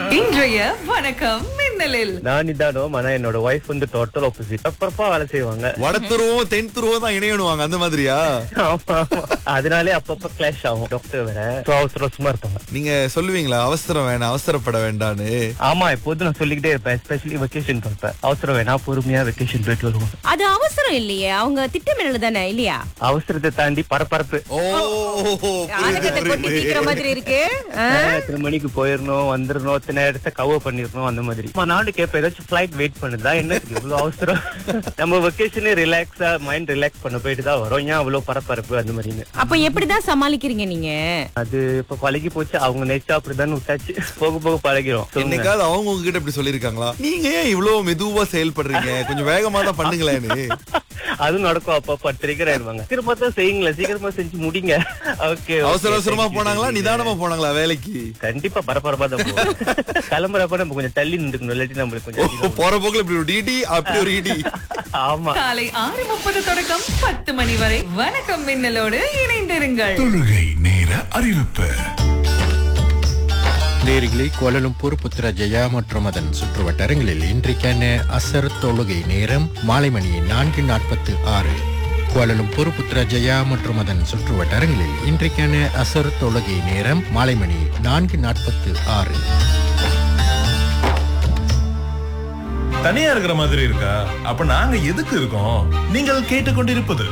இன்றைய வணக்கம் மின்னலில் நான் நிதானம் ஆனா என்னோட ஒய்ஃப் வந்து டோட்டல் ஆப்போசிட் அப்பப்பா வேலை செய்வாங்க வட துருவம் தென் துருவம் தான் இணையணுவாங்க அந்த மாதிரியா ஆமா, ஆமா. அதனாலே அப்பப்ப கிளாஷ் ஆகும் டாக்டர் வேற So, அவசர அவசரமா இருப்பாங்க நீங்க சொல்லுவீங்களா அவசரம் வேணாம் அவசரப்பட வேண்டான்னு ஆமா எப்போதும் நான் சொல்லிக்கிட்டே இருப்பேன் எஸ்பெஷலி வெக்கேஷன் பார்ப்பேன் அவசரம் வேணா பொறுமையா வெக்கேஷன் போயிட்டு வருவோம் அது அவசரம் இல்லையே அவங்க திட்டமிடல் தானே இல்லையா அவசரத்தை தாண்டி பரபரப்பு ஓ ஆனகத்தை கொட்டி தீக்கிற மாதிரி இருக்கு ஆ? எத்தனை மணிக்கு போயிடணும் வந்துடணும் இத்தனை இடத்த கவர் பண்ணிடணும் அந்த மாதிரி அம்மா, நானும் கேட்பேன் ஏதாச்சும் ஃபிளைட் வெயிட் பண்ணுதா என்ன இது இவ்வளவு அவசரம் நம்ம வெக்கேஷனே ரிலாக்ஸா மைண்ட் ரிலாக்ஸ் பண்ண போயிட்டு தான் வரோம் ஏன் அவ்வளவு பரபரப்பு அந்த மாதிரின்னு அப்ப எப்படிதான் சமாளிக்கிறீங்க நீங்க அது இப்ப பழகி போச்சு அவங்க நேச்சா அப்படிதான் விட்டாச்சு போக போக பழகிறோம் சொல்லுங்க. என்னைக்காவது அவங்க உங்ககிட்ட இப்படி சொல்லிருக்காங்களா நீங்க ஏன் இவ்வளவு மெதுவா செயல்படுறீங்க கொஞ்சம் வேகமா தான் பண்ணுங்களேன்னு அதுவும் நடக்கும் அப்பப்ப ட்ரிகர் ஆயிடுவாங்க சீக்கிரமா தான் செய்யுங்களேன் சீக்கிரமா செஞ்சு முடிங்க ஓகே அவசர அவசரமா போனாங்களா நிதானமா போனாங்களா வேலைக்கு கண்டிப்பா பரபரப்பா தான் போவோம் கிளம்புறப்ப நம்ம கொஞ்சம் தள்ளி நின்றுக்கணும் இல்லாட்டி நம்மளுக்கு ஓ, கொஞ்சம் போற போக்குல இப்படி ஒரு இடி அப்படி ஒரு இடி ஆமா காலை ஆறு முப்பது தொடக்கம் பத்து மணி வரை வணக்கம் மின்னலோடு இணைந்திருங்கள் தொழுகை நேர அறிவிப்பு நேரிகளே கோலலும்பூர் புத்ரஜயா மற்றும் அதன் சுற்றுவட்டாரங்களில் இன்றைக்கான அசர் தொழுகை நேரம் மாலை மணி நான்கு நாற்பத்து ஆறு கோலலும்பூர் புத்ரஜயா மற்றும் அதன் சுற்றுவட்டாரங்களில் இன்றைக்கான அசர் தொழுகை நேரம் மாலை மணி நான்கு நாற்பத்து ஆறு தனியா இருக்கிற மாதிரி இருக்கா அப்ப நாங்க எதுக்கு இருக்கோம் நீங்கள் கேட்டுக்கொண்டிருப்பது